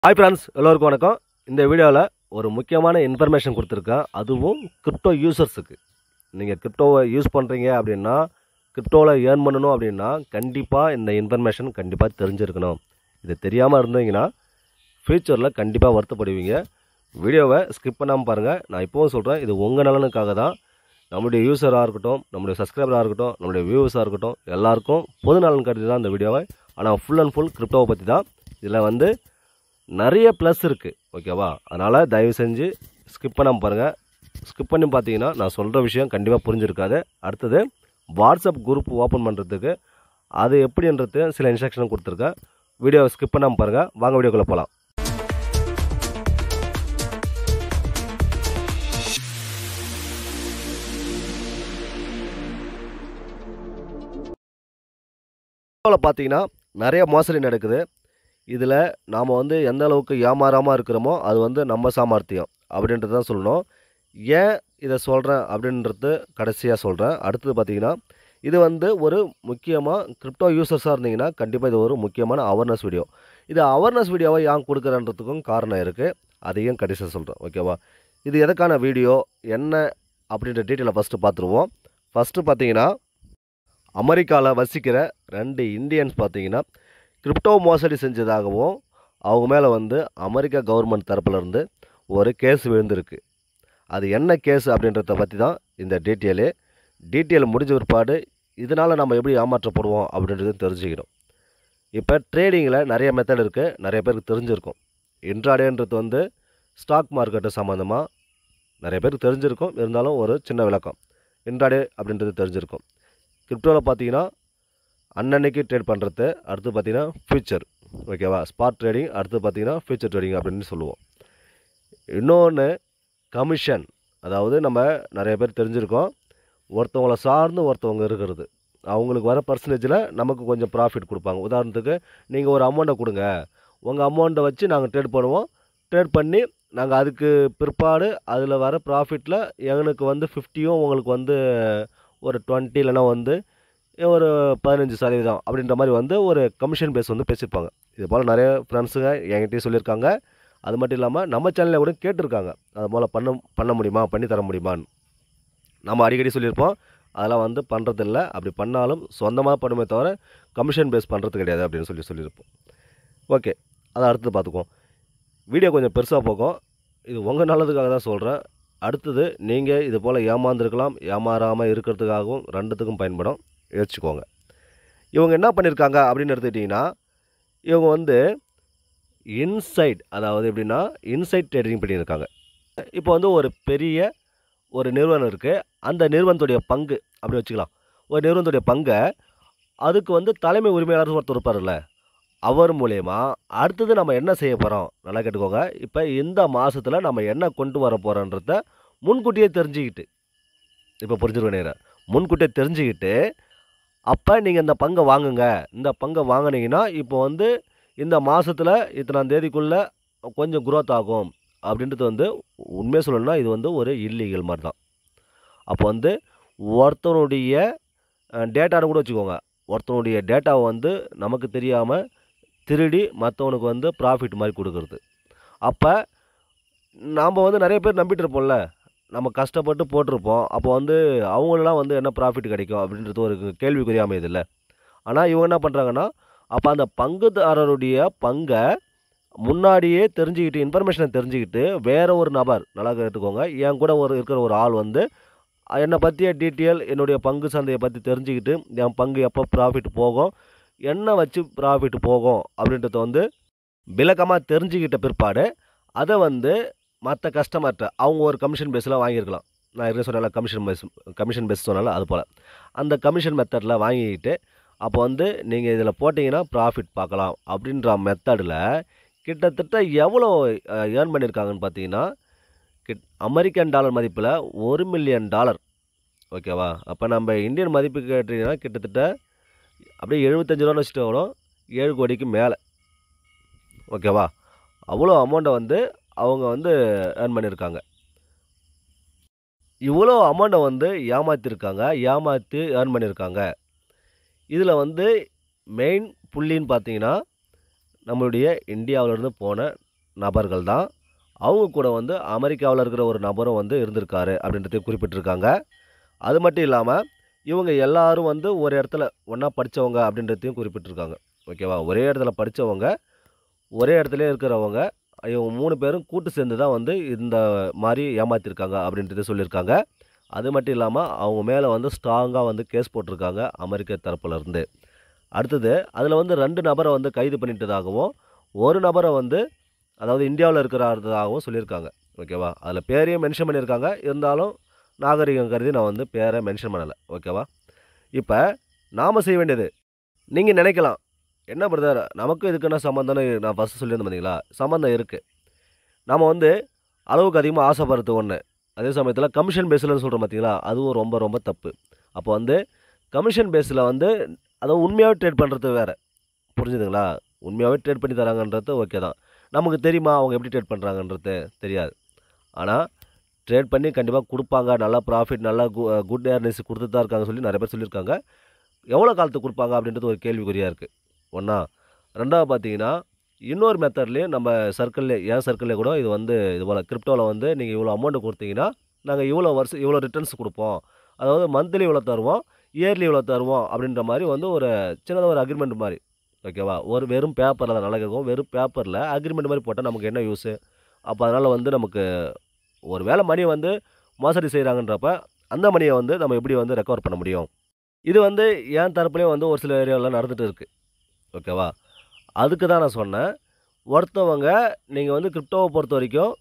hi friends எல்லோருக்கும் வணக்கம் இந்த வீடியோவில் ஒரு முக்கியமான இன்ஃபர்மேஷன் கொடுத்துருக்கேன் அதுவும் கிரிப்டோ யூசர்ஸுக்கு நீங்கள் கிரிப்டோவை யூஸ் பண்ணுறீங்க அப்படின்னா கிரிப்டோவில் ஏர்ன் பண்ணணும் அப்படின்னா கண்டிப்பாக இந்த இன்ஃபர்மேஷன் கண்டிப்பாக தெரிஞ்சிருக்கணும் இது தெரியாமல் இருந்தீங்கன்னா ஃப்யூச்சரில் கண்டிப்பாக வருத்தப்படுவீங்க வீடியோவை ஸ்கிப் பண்ணாமல் பாருங்கள் நான் இப்போவும் சொல்கிறேன் இது உங்கள் நலனுக்காக தான் நம்மளுடைய யூசராக இருக்கட்டும் நம்மளுடைய சப்ஸ்கிரைபராக இருக்கட்டும் நம்மளுடைய வியூவர்ஸாக இருக்கட்டும் எல்லாருக்கும் பொது நலன் கருதி தான் இந்த வீடியோவை ஆனால் ஃபுல் அண்ட் ஃபுல் கிரிப்டோவை பற்றி தான் இதில் வந்து நிறைய ப்ளஸ் இருக்குது ஓகேவா அதனால் தயவு செஞ்சு ஸ்கிப் பண்ணாமல் பாருங்கள் ஸ்கிப் பண்ணி பார்த்தீங்கன்னா நான் சொல்கிற விஷயம் கண்டிப்பாக புரிஞ்சிருக்காது அடுத்தது வாட்ஸ்அப் குரூப் ஓப்பன் பண்ணுறதுக்கு அது எப்படின்றது சில இன்ஸ்ட்ரக்ஷன் கொடுத்துருக்கேன் வீடியோவை ஸ்கிப் பண்ணாமல் பாருங்கள் வாங்க வீடியோக்குள்ளே போகலாம் பார்த்தீங்கன்னா நிறைய மோசடி நடக்குது இதில் நாம் வந்து எந்த அளவுக்கு ஏமாறாமல் இருக்கிறோமோ அது வந்து நம்ம சாமர்த்தியம் அப்படின்றது தான் சொல்லணும் ஏன் இதை சொல்கிறேன் அப்படின்றது கடைசியாக சொல்கிறேன் அடுத்தது பார்த்தீங்கன்னா இது வந்து ஒரு முக்கியமாக கிரிப்டோ யூசர்ஸாக இருந்தீங்கன்னா கண்டிப்பாக இது ஒரு முக்கியமான அவேர்னஸ் வீடியோ இது அவேர்னஸ் வீடியோவை ஏன் கொடுக்குறன்றதுக்கும் காரணம் இருக்குது அதையும் கடைசியாக சொல்கிறேன் ஓகேவா இது எதுக்கான வீடியோ என்ன அப்படின்ற டீட்டெயிலை ஃபஸ்ட்டு பார்த்துருவோம் ஃபஸ்ட்டு பார்த்தீங்கன்னா அமெரிக்காவில் வசிக்கிற ரெண்டு இந்தியன்ஸ் பார்த்தீங்கன்னா கிரிப்டோ மோசடி செஞ்சதாகவும் அவங்க மேலே வந்து அமெரிக்கா கவர்மெண்ட் தரப்புலேருந்து ஒரு கேஸ் விழுந்திருக்கு அது என்ன கேஸ் அப்படின்றத பற்றி தான் இந்த டீட்டெயிலு டீட்டெயில் முடிஞ்ச பிற்பாடு இதனால் நம்ம எப்படி ஏமாற்றப்படுவோம் அப்படின்றது தெரிஞ்சுக்கணும் இப்போ ட்ரேடிங்கில் நிறைய மெத்தட் இருக்குது நிறைய பேருக்கு தெரிஞ்சிருக்கும் இன்ட்ராடேன்றது வந்து ஸ்டாக் மார்க்கெட்டு சம்மந்தமாக நிறைய பேருக்கு தெரிஞ்சிருக்கும் இருந்தாலும் ஒரு சின்ன விளக்கம் இன்ட்ராடே அப்படின்றது தெரிஞ்சிருக்கும் கிரிப்டோவில் பார்த்தீங்கன்னா அன்னன்னைக்கு ட்ரேட் பண்ணுறது அடுத்து பார்த்தீங்கன்னா ஃபியூச்சர் ஓகேவா ஸ்பாட் ட்ரேடிங் அடுத்து பார்த்தீங்கன்னா ஃபியூச்சர் ட்ரேடிங் அப்படின்னு சொல்லுவோம் இன்னொன்று கமிஷன் அதாவது நம்ம நிறைய பேர் தெரிஞ்சிருக்கோம் ஒருத்தவங்கள சார்ந்து ஒருத்தவங்க இருக்கிறது அவங்களுக்கு வர பர்சன்டேஜில் நமக்கு கொஞ்சம் ப்ராஃபிட் கொடுப்பாங்க உதாரணத்துக்கு நீங்கள் ஒரு அமௌண்ட்டை கொடுங்க உங்கள் அமௌண்ட்டை வச்சு நாங்கள் ட்ரேட் பண்ணுவோம் ட்ரேட் பண்ணி நாங்கள் அதுக்கு பிற்பாடு அதில் வர ப்ராஃபிட்டில் எங்களுக்கு வந்து ஃபிஃப்டியும் உங்களுக்கு வந்து ஒரு டுவெண்ட்டி இல்லைனா வந்து ஒரு பதினஞ்சு சதவீதம் அப்படின்ற மாதிரி வந்து ஒரு கமிஷன் பேஸ் வந்து பேசியிருப்பாங்க இது போல் நிறைய ஃப்ரெண்ட்ஸுங்க என்கிட்டயும் சொல்லியிருக்காங்க அது மட்டும் இல்லாமல் நம்ம சேனலில் கூட கேட்டிருக்காங்க அது போல் பண்ண பண்ண முடியுமா பண்ணி தர முடியுமான்னு நம்ம அடிக்கடி சொல்லியிருப்போம் அதெல்லாம் வந்து பண்ணுறதில்ல அப்படி பண்ணாலும் சொந்தமாக பண்ணுமே தவிர கமிஷன் பேஸ் பண்ணுறது கிடையாது அப்படின்னு சொல்லி சொல்லியிருப்போம் ஓகே அதை அடுத்து பார்த்துக்குவோம் வீடியோ கொஞ்சம் பெருசாக போகும் இது உங்கள் நல்லதுக்காக தான் சொல்கிறேன் அடுத்தது நீங்கள் இது போல் ஏமாந்துருக்கலாம் ஏமாறாமல் இருக்கிறதுக்காகவும் ரெண்டுத்துக்கும் பயன்படும் யோசிச்சுக்கோங்க இவங்க என்ன பண்ணியிருக்காங்க அப்படின்னு எடுத்துக்கிட்டிங்கன்னா இவங்க வந்து இன்சைட் அதாவது எப்படின்னா இன்சைட் ட்ரேடிங் பண்ணியிருக்காங்க இப்போ வந்து ஒரு பெரிய ஒரு நிறுவனம் இருக்குது அந்த நிறுவனத்துடைய பங்கு அப்படி வச்சுக்கலாம் ஒரு நிறுவனத்துடைய பங்கை அதுக்கு வந்து தலைமை உரிமையாளர் ஒருத்தர் இருப்பார்ல அவர் மூலயமா அடுத்தது நம்ம என்ன செய்ய போகிறோம் நல்லா கேட்டுக்கோங்க இப்போ இந்த மாதத்தில் நம்ம என்ன கொண்டு வர போகிறோன்றத முன்கூட்டியே தெரிஞ்சுக்கிட்டு இப்போ புரிஞ்சுருவேன் முன்கூட்டியே தெரிஞ்சுக்கிட்டு அப்போ நீங்கள் இந்த பங்கை வாங்குங்க இந்த பங்கை வாங்கினீங்கன்னா இப்போ வந்து இந்த மாதத்தில் இத்தனாம் தேதிக்குள்ளே கொஞ்சம் குரோத் ஆகும் அப்படின்றது வந்து உண்மையாக சொல்லணும்னா இது வந்து ஒரு இல்லீகல் மாதிரி தான் அப்போ வந்து ஒருத்தனுடைய டேட்டான்னு கூட வச்சுக்கோங்க ஒருத்தனுடைய டேட்டாவை வந்து நமக்கு தெரியாமல் திருடி மற்றவனுக்கு வந்து ப்ராஃபிட் மாதிரி கொடுக்குறது அப்போ நாம் வந்து நிறைய பேர் நம்பிட்டு இருப்போம்ல நம்ம கஷ்டப்பட்டு போட்டிருப்போம் அப்போ வந்து அவங்களெலாம் வந்து என்ன ப்ராஃபிட் கிடைக்கும் அப்படின்றது ஒரு கேள்விக்குரிய அமையுதில்ல ஆனால் இவங்க என்ன பண்ணுறாங்கன்னா அப்போ அந்த பங்குதாரருடைய பங்கை முன்னாடியே தெரிஞ்சுக்கிட்டு இன்ஃபர்மேஷனை தெரிஞ்சுக்கிட்டு வேறு ஒரு நபர் நல்லா கேட்டுக்கோங்க என் கூட ஒரு இருக்கிற ஒரு ஆள் வந்து என்னை பற்றிய டீட்டெயில் என்னுடைய பங்கு சந்தையை பற்றி தெரிஞ்சுக்கிட்டு என் பங்கு எப்போ ப்ராஃபிட் போகும் என்ன வச்சு ப்ராஃபிட் போகும் அப்படின்றத வந்து விளக்கமாக தெரிஞ்சுக்கிட்ட பிற்பாடு அதை வந்து மற்ற கஸ்டமர்கிட்ட அவங்க ஒரு கமிஷன் பேஸில் வாங்கியிருக்கலாம் நான் ஏற்கனவே சொன்னால கமிஷன் பேஸ் கமிஷன் பேஸ் சொன்னால அது போல் அந்த கமிஷன் மெத்தடில் வாங்கிக்கிட்டு அப்போ வந்து நீங்கள் இதில் போட்டிங்கன்னா ப்ராஃபிட் பார்க்கலாம் அப்படின்ற மெத்தடில் கிட்டத்தட்ட எவ்வளோ ஏர்ன் பண்ணியிருக்காங்கன்னு பார்த்தீங்கன்னா கிட் அமெரிக்கன் டாலர் மதிப்பில் ஒரு மில்லியன் டாலர் ஓகேவா அப்போ நம்ம இந்தியன் மதிப்பு கேட்டிங்கன்னா கிட்டத்தட்ட அப்படியே எழுபத்தஞ்சு ரூபான்னு வச்சுட்டு வரும் ஏழு கோடிக்கு மேலே ஓகேவா அவ்வளோ அமௌண்ட்டை வந்து அவங்க வந்து ஏர்ன் பண்ணியிருக்காங்க இவ்வளோ அமௌண்ட்டை வந்து ஏமாற்றிருக்காங்க ஏமாற்றி ஏர்ன் பண்ணியிருக்காங்க இதில் வந்து மெயின் புள்ளின்னு பார்த்தீங்கன்னா நம்மளுடைய இந்தியாவிலேருந்து போன நபர்கள் தான் அவங்க கூட வந்து அமெரிக்காவில் இருக்கிற ஒரு நபரும் வந்து இருந்திருக்காரு அப்படின்றதையும் குறிப்பிட்டிருக்காங்க அது மட்டும் இல்லாமல் இவங்க எல்லாரும் வந்து ஒரு இடத்துல ஒன்றா படித்தவங்க அப்படின்றதையும் குறிப்பிட்டிருக்காங்க ஓகேவா ஒரே இடத்துல படித்தவங்க ஒரே இடத்துல இருக்கிறவங்க இவங்க மூணு பேரும் கூட்டு சேர்ந்து தான் வந்து இந்த மாதிரி ஏமாற்றிருக்காங்க அப்படின்றத சொல்லியிருக்காங்க அது மட்டும் இல்லாமல் அவங்க மேலே வந்து ஸ்ட்ராங்காக வந்து கேஸ் போட்டிருக்காங்க அமெரிக்க தரப்புல இருந்து அடுத்தது அதில் வந்து ரெண்டு நபரை வந்து கைது பண்ணிட்டதாகவும் ஒரு நபரை வந்து அதாவது இந்தியாவில் இருக்கிறதாகவும் சொல்லியிருக்காங்க ஓகேவா அதில் பேரையும் மென்ஷன் பண்ணியிருக்காங்க இருந்தாலும் நாகரிகம் கருதி நான் வந்து பேரை மென்ஷன் பண்ணலை ஓகேவா இப்போ நாம் செய்ய வேண்டியது நீங்கள் நினைக்கலாம் என்ன பிரதர் நமக்கும் இதுக்கு என்ன சம்மந்தம்னு நான் ஃபஸ்ட்டு சொல்லியிருந்தேன் பார்த்தீங்களா சம்மந்தம் இருக்குது நம்ம வந்து அளவுக்கு அதிகமாக ஆசைப்படுறது ஒன்று அதே சமயத்தில் கமிஷன் பேஸில்னு சொல்கிறோம் பார்த்தீங்களா அதுவும் ரொம்ப ரொம்ப தப்பு அப்போ வந்து கமிஷன் பேஸில் வந்து அதை உண்மையாகவே ட்ரேட் பண்ணுறது வேறு புரிஞ்சுதுங்களா உண்மையாகவே ட்ரேட் பண்ணி தராங்கன்றது ஓகே தான் நமக்கு தெரியுமா அவங்க எப்படி ட்ரேட் பண்ணுறாங்கன்றது தெரியாது ஆனால் ட்ரேட் பண்ணி கண்டிப்பாக கொடுப்பாங்க நல்லா ப்ராஃபிட் நல்லா கு குட் ஏர்னிங்ஸ் கொடுத்துட்டு தான் இருக்காங்க சொல்லி நிறைய பேர் சொல்லியிருக்காங்க எவ்வளோ காலத்துக்கு கொடுப்பாங்க அப்படின்றது ஒரு கேள்விக்குறியாக இருக்குது ஒன்றா ரெண்டாவது பார்த்தீங்கன்னா இன்னொரு மெத்தட்லேயும் நம்ம சர்க்கிள்லே என் சர்க்கிள்லே கூட இது வந்து இது போல் கிரிப்டோவில் வந்து நீங்கள் இவ்வளோ அமௌண்ட்டு கொடுத்தீங்கன்னா நாங்கள் இவ்வளோ வருஷம் இவ்வளோ ரிட்டர்ன்ஸ் கொடுப்போம் அதாவது மந்த்லி இவ்வளோ தருவோம் இயர்லி இவ்வளோ தருவோம் அப்படின்ற மாதிரி வந்து ஒரு சின்னதாக ஒரு அக்ரிமெண்ட் மாதிரி ஓகேவா ஒரு வெறும் பேப்பரில் தான் நல்லா இருக்கும் வெறும் பேப்பரில் அக்ரிமெண்ட் மாதிரி போட்டால் நமக்கு என்ன யூஸு அப்போ அதனால் வந்து நமக்கு ஒரு வேளை மணி வந்து மோசடி செய்கிறாங்கன்றப்ப அந்த மணியை வந்து நம்ம எப்படி வந்து ரெக்கவர் பண்ண முடியும் இது வந்து என் தரப்புலேயும் வந்து ஒரு சில ஏரியாவில் நடந்துகிட்டு இருக்குது ஓகேவா அதுக்கு தான் நான் சொன்னேன் ஒருத்தவங்க நீங்கள் வந்து கிரிப்டோவை பொறுத்த வரைக்கும்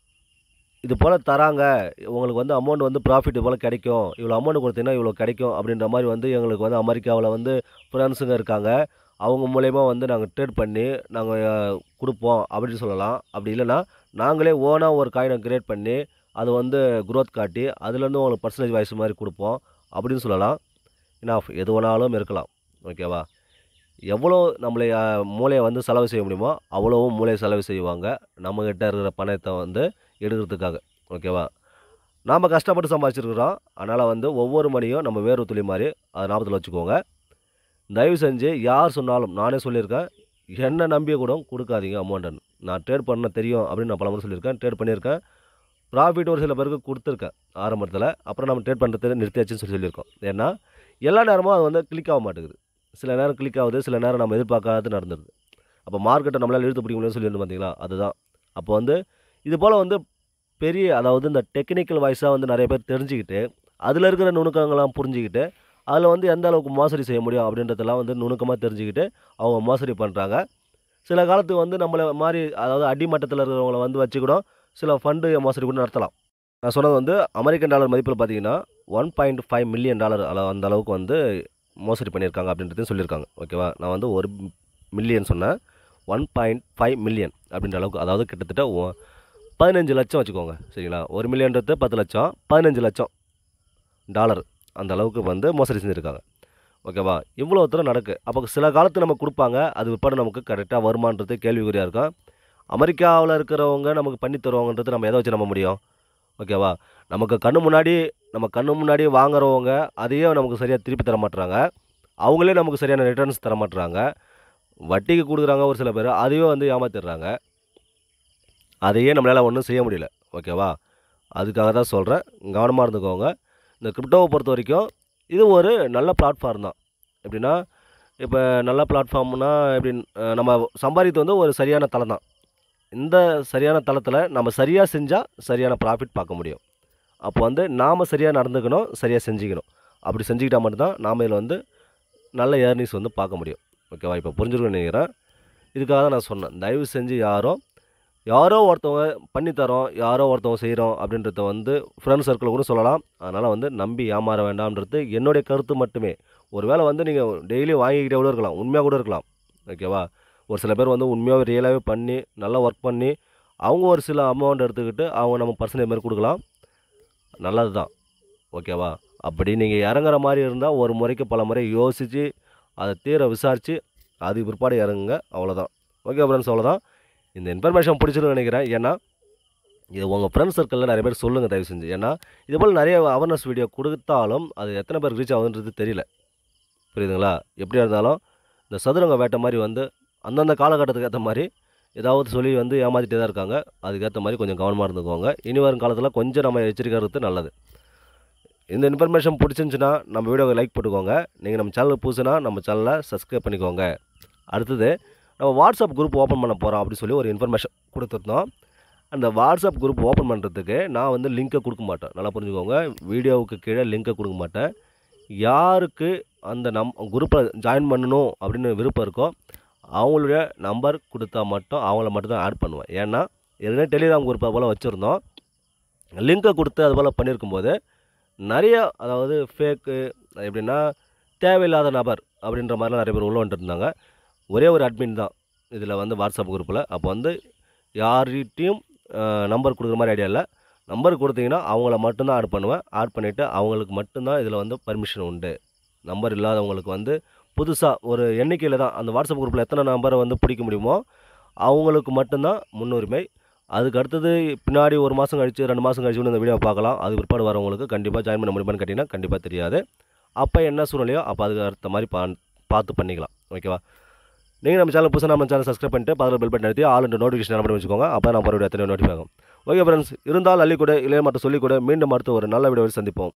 இது போல் தராங்க உங்களுக்கு வந்து அமௌண்ட் வந்து ப்ராஃபிட் இது போல் கிடைக்கும் இவ்வளோ அமௌண்ட் கொடுத்தீங்கன்னா இவ்வளோ கிடைக்கும் அப்படின்ற மாதிரி வந்து எங்களுக்கு வந்து அமெரிக்காவில் வந்து ஃப்ரெண்ட்ஸுங்க இருக்காங்க அவங்க மூலயமா வந்து நாங்கள் ட்ரேட் பண்ணி நாங்கள் கொடுப்போம் அப்படின்னு சொல்லலாம் அப்படி இல்லைன்னா நாங்களே ஓனாக ஒரு காயினை கிரியேட் பண்ணி அது வந்து growth காட்டி அதுலேருந்து உங்களுக்கு பர்சன்டேஜ் வாய்ஸ் மாதிரி கொடுப்போம் அப்படின்னு சொல்லலாம் இனாஃப் எது வேணாலும் இருக்கலாம் ஓகேவா எவ்வளோ நம்மளை அஹ், மூளையை வந்து செலவு செய்ய முடியுமோ அவ்வளோவும் மூளையை செலவு செய்வாங்க நம்மக்கிட்ட இருக்கிற பணத்தை வந்து எடுக்கிறதுக்காக ஓகேவா நாம் கஷ்டப்பட்டு சம்பாதிச்சிருக்கிறோம் அதனால் வந்து ஒவ்வொரு மணியும் நம்ம வேர்வை துளி மாதிரி அதை ஞாபகத்தில் வச்சுக்கோங்க தயவு செஞ்சு யார் சொன்னாலும் நானே சொல்லியிருக்கேன் என்ன நம்பிய கூட கொடுக்காதீங்க அமௌண்ட்டுன்னு நான் ட்ரேட் பண்ண தெரியும் அப்படின்னு நான் பலமுறை சொல்லியிருக்கேன் ட்ரேட் பண்ணியிருக்கேன் ப்ராஃபிட் ஒரு சில பேருக்கு கொடுத்துருக்கேன் ஆரம்பத்தில் அப்புறம் நம்ம ட்ரேட் பண்ணுறது நிறுத்தியாச்சுன்னு சொல்லி சொல்லியிருக்கோம் ஏன்னா எல்லா நேரமும் அது வந்து கிளிக் ஆக மாட்டேங்குது சில நேரம் கிளிக் ஆகுது சில நேரம் நம்ம எதிர்பார்க்காதது நடந்துருது அப்போ மார்க்கெட்டை நம்மளால் இழுத்து பிடிக்க முடியும்னு சொல்லியிருந்தோம் பார்த்தீங்களா அதுதான் அப்போ வந்து இது போல் வந்து பெரிய அதாவது இந்த டெக்னிக்கல் வாய்ஸாக வந்து நிறைய பேர் தெரிஞ்சுக்கிட்டு அதில் இருக்கிற நுணுக்கங்கள்லாம் புரிஞ்சுக்கிட்டு அதில் வந்து எந்த அளவுக்கு மோசடி செய்ய முடியும் அப்படின்றதெல்லாம் வந்து நுணுக்கமாக தெரிஞ்சுக்கிட்டு அவங்க மோசடி பண்ணுறாங்க சில காலத்துக்கு வந்து நம்மளை மாதிரி அதாவது அடிமட்டத்தில் இருக்கிறவங்கள வந்து வச்சுக்கிடும் சில ஃபண்டு மோசடி கூட நடத்தலாம் நான் சொன்னது வந்து அமெரிக்கன் டாலர் மதிப்பில் பார்த்தீங்கன்னா one point five million dollar அளவு அந்த அளவுக்கு வந்து மோசடி பண்ணியிருக்காங்க அப்படின்றதையும் சொல்லியிருக்காங்க ஓகேவா நான் வந்து ஒரு மில்லியன் சொன்னேன் ஒன் பாயிண்ட் ஃபைவ் மில்லியன் அப்படின்ற அளவுக்கு அதாவது கிட்டத்தட்ட ஒ- பதினஞ்சு லட்சம் வச்சுக்கோங்க சரிங்களா ஒரு மில்லியன்றது பத்து லட்சம் பதினஞ்சு லட்சம் டாலர் அந்த அளவுக்கு வந்து மோசடி செஞ்சுருக்காங்க ஓகேவா இவ்வளோ தூரம் நடக்கு அப்போ சில காலத்து நம்ம கொடுப்பாங்க அது விற்பனை நமக்கு கரெக்டாக வருமானது கேள்விக்குறியாக இருக்கும் அமெரிக்காவில் இருக்கிறவங்க நமக்கு பண்ணி தருவாங்கன்றது நம்ம எதை வச்சு நம்ப முடியும் ஓகேவா நமக்கு கண்ணு முன்னாடி நம்ம கண்ணு முன்னாடி வாங்குறவங்க அதையே நமக்கு சரியாக திருப்பி தர மாட்டுறாங்க அவங்களே நமக்கு சரியான ரிட்டர்ன்ஸ் தர மாட்டுறாங்க வட்டிக்கு கொடுக்குறாங்க ஒரு சில பேர் அதையே வந்து ஏமாத்திடுறாங்க அதையே நம்மளால் ஒன்றும் செய்ய முடியல ஓகேவா அதுக்காக தான் சொல்கிறேன் கவனமாக இருந்துக்கோங்க இந்த கிரிப்டோவை பொறுத்த வரைக்கும் இது ஒரு நல்ல பிளாட்ஃபார்ம் தான் எப்படின்னா இப்போ நல்ல பிளாட்ஃபார்ம்னா எப்படி அஹ் நம்ம சம்பாதிக்கிறது வந்து ஒரு சரியான தளம் தான் இந்த சரியான தளத்தில் நம்ம சரியாக செஞ்சால் சரியான ப்ராஃபிட் பார்க்க முடியும் அப்போ வந்து நாம் சரியாக நடந்துக்கணும் சரியாக செஞ்சுக்கணும் அப்படி செஞ்சுக்கிட்டால் மட்டும்தான் நாம் இதில் வந்து நல்ல ஏர்னிங்ஸ் வந்து பார்க்க முடியும் ஓகேவா இப்போ புரிஞ்சுருக்குன்னு நினைக்கிறேன் இதுக்காக தான் நான் சொன்னேன் தயவு செஞ்சு யாரும் யாரோ ஒருத்தவங்க பண்ணித்தரோம் யாரோ ஒருத்தவங்க செய்கிறோம் அப்படின்றத வந்து ஃப்ரெண்ட் சர்க்கிள் கூட சொல்லலாம் அதனால் வந்து நம்பி ஏமாற வேண்டாம்ன்றது என்னுடைய கருத்து மட்டுமே ஒருவேளை வந்து நீங்கள் டெய்லி வாங்கிக்கிட்டே கூட இருக்கலாம் உண்மையாக கூட இருக்கலாம் ஓகேவா ஒரு சில பேர் வந்து உண்மையாகவே ரியலாகவே பண்ணி நல்லா ஒர்க் பண்ணி அவங்க ஒரு சில அமௌண்ட் எடுத்துக்கிட்டு அவங்க நம்ம பர்சன்டேஜ் மாதிரி கொடுக்கலாம் நல்லது தான் ஓகேவா அப்படி நீங்கள் இறங்குற மாதிரி இருந்தால் ஒரு முறைக்கு பல முறை யோசித்து அதை தீர விசாரித்து அது பிற்பாடு இறங்குங்க அவ்வளோதான் ஓகே ஃப்ரெண்ட்ஸ் அவ்வளோதான் இந்த இன்ஃபர்மேஷன் பிடிச்சிருன்னு நினைக்கிறேன் ஏன்னா இது உங்கள் ஃப்ரெண்ட்ஸ் சர்க்கிளில் நிறைய பேர் சொல்லுங்கள் தயவு செஞ்சு ஏன்னா இது போல் நிறைய அவேர்னஸ் வீடியோ கொடுத்தாலும் அது எத்தனை பேருக்கு ரீச் ஆகுதுன்றது தெரியல புரியுதுங்களா எப்படியா இருந்தாலும் இந்த சதுரங்க வேட்டை மாதிரி வந்து அந்தந்த காலகட்டத்துக்கு ஏற்ற மாதிரி ஏதாவது சொல்லி வந்து ஏமாற்றிட்டே தான் இருக்காங்க அதுக்கேற்ற மாதிரி கொஞ்சம் கவனமாக இருந்துக்கோங்க இனி வரும் காலத்தில் கொஞ்சம் நம்ம எச்சரிக்கை இருக்கிறது நல்லது இந்த இன்ஃபர்மேஷன் பிடிச்சிருந்துச்சுன்னா நம்ம வீடியோவை லைக் போட்டுக்கோங்க நீங்கள் நம்ம சேனலுக்கு புதுசுனா நம்ம சேனலை சப்ஸ்கிரைப் பண்ணிக்கோங்க அடுத்தது நம்ம வாட்ஸ்அப் குரூப் ஓப்பன் பண்ண போகிறோம் அப்படி சொல்லி ஒரு இன்ஃபர்மேஷன் கொடுத்துருந்தோம் அந்த வாட்ஸ்அப் குரூப் ஓப்பன் பண்ணுறதுக்கு நான் வந்து லிங்க்கை கொடுக்க மாட்டேன் நல்லா புரிஞ்சுக்கோங்க வீடியோவுக்கு கீழே லிங்க்கை கொடுக்க மாட்டேன் யாருக்கு அந்த நம் குரூப்பில் ஜாயின் பண்ணணும் அப்படின்னு விருப்பம் இருக்கோ அவங்களுடைய நம்பர் கொடுத்தா மட்டும் அவங்கள மட்டும் தான் ஆட் பண்ணுவேன் ஏன்னா ஏற்கனவே டெலிகிராம் குரூப் அது போல் வச்சுருந்தோம் லிங்க்கை கொடுத்து அது போல் பண்ணியிருக்கும்போது நிறைய அதாவது ஃபேக்கு எப்படின்னா தேவையில்லாத நபர் அப்படின்ற மாதிரிலாம் நிறைய பேர் உள்ள வந்துட்டு இருந்தாங்க ஒரே ஒரு அட்மின் தான் இதில் வந்து வாட்ஸ்அப் குரூப்பில் அப்போ வந்து யார்கிட்டையும் நம்பர் கொடுக்குற மாதிரி ஐடியா இல்லை நம்பர் கொடுத்தீங்கன்னா அவங்கள மட்டும்தான் ஆட் பண்ணுவேன் ஆட் பண்ணிவிட்டு அவங்களுக்கு மட்டும்தான் இதில் வந்து பர்மிஷன் உண்டு நம்பர் இல்லாதவங்களுக்கு வந்து புதுசாக ஒரு எண்ணிக்கையில் தான் அந்த வாட்ஸ்அப் குரூப்பில் எத்தனை நம்பரை வந்து பிடிக்க முடியுமோ அவங்களுக்கு மட்டும்தான் முன்னுரிமை அதுக்கு அடுத்தது பின்னாடி ஒரு மாதம் கழிச்சு ரெண்டு மாதம் கழிச்சு கூட இந்த வீடியோ பார்க்கலாம் அது பிற்பாடு வரவங்களுக்கு கண்டிப்பாக ஜாயின் பண்ண முடியுமான்னு கேட்டிங்கன்னா கண்டிப்பாக தெரியாது அப்போ என்ன சூழ்நிலையோ அப்போ அதுக்கு அடுத்த மாதிரி பா பார்த்து பண்ணிக்கலாம் ஓகேவா நீங்கள் நம்ம சேனல் புதுசாக நம்ம சேனல் சப்ஸ்கிரைப் பண்ணிட்டு பதில் பெல் பட்டன் நிறுத்தி ஆல் இந்த நோட்டிஃபிகேஷன் நம்பர் வச்சுக்கோங்க அப்போ நான் மறுபடியும் எத்தனை நோட்டிஃபை ஆகும் ஓகே ஃப்ரெண்ட்ஸ் இருந்தால் அள்ளி கூட இல்லை மட்டும் சொல்லிக் கூட மீண்டும் அடுத்து ஒரு நல்ல வீடியோவில் சந்திப்போம்